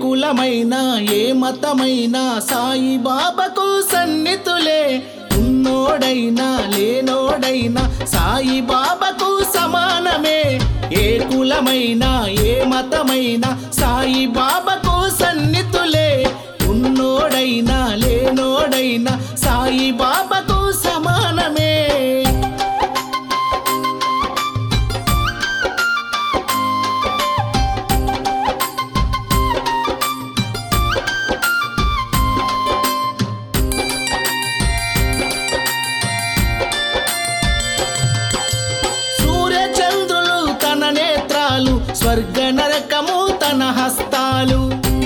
కులమైనా ఏ మతమైనా సాయి బాబాకు సన్నితులే ఉన్నోడైనా లేనోడైనా సాయి బాబాకు సమానమే ఏ కులమైనా ఏ మతమైనా సాయి బాబాకు సన్నితులే ఉన్నోడైనా లేనోడైనా సాయి బాబాకు సమానమే సూర్యచంద్రులు తన నేత్రాలు స్వర్గ నరకము తన హస్తాలు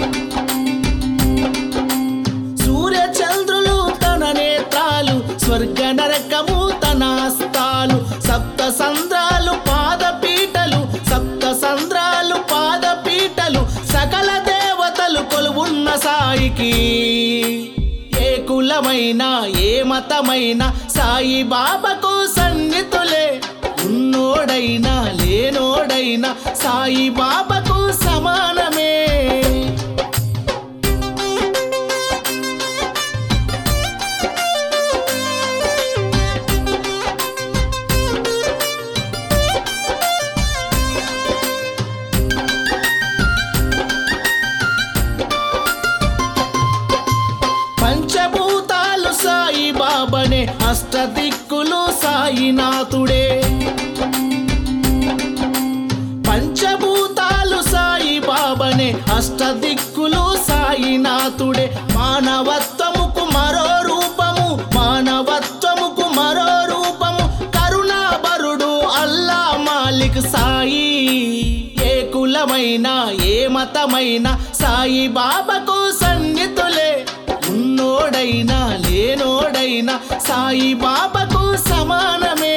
సూర్యచంద్రులు తన నేత్రాలు స్వర్గ నరకము తన హస్తాలు సప్త సంద్రాలు పాదపీటలు సప్త సంద్రాలు పాదపీటలు సకల దేవతలు కొలువున్న సాయికి ఏ కులమైనా ఏ మతమైనా సాయి బాబాకు సన్నితులే ఉన్నోడైనా లేనోడైనా సాయి బాబాకు సమానమే పంచభూతాలు సాయి బాబనే అష్టదిక్కులు సాయినాథుడే పంచభూతాలు సాయి బాబనే అష్టదిక్కులు సాయినాథుడే మానవత్వముకు మరో రూపము మానవత్వముకు మరో రూపము కరుణాబరుడు అల్లా మాలిక్ సాయి ఏ కులమైనా ఏ మతమైనా సాయి బాబాకు సన్నితులే ఉన్నోడైనా లేనోడైనా సాయి బాబాకు సమానమే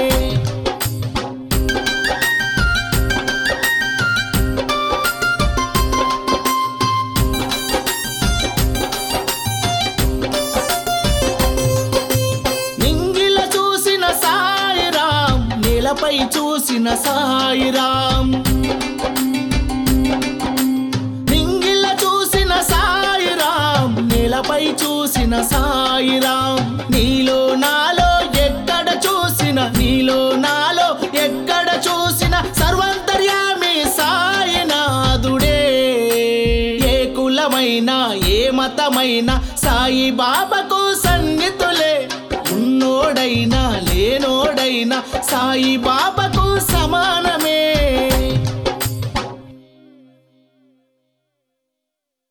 నింగిల చూసిన సాయిరాం నేలపై చూసిన సాయిరాం నింగిల చూసిన సాయిరాం నేలపై చూసిన సాయిరాం నీలో నాలో ఎక్కడ చూసిన నీలో నాలో ఎక్కడ చూసిన సర్వంతర్యామి సాయినాథుడే ఏ కులమైనా ఏ మతమైనా సాయి బాబాకు సన్నితులే ఉన్నోడైనా లేనోడైనా సాయి బాబా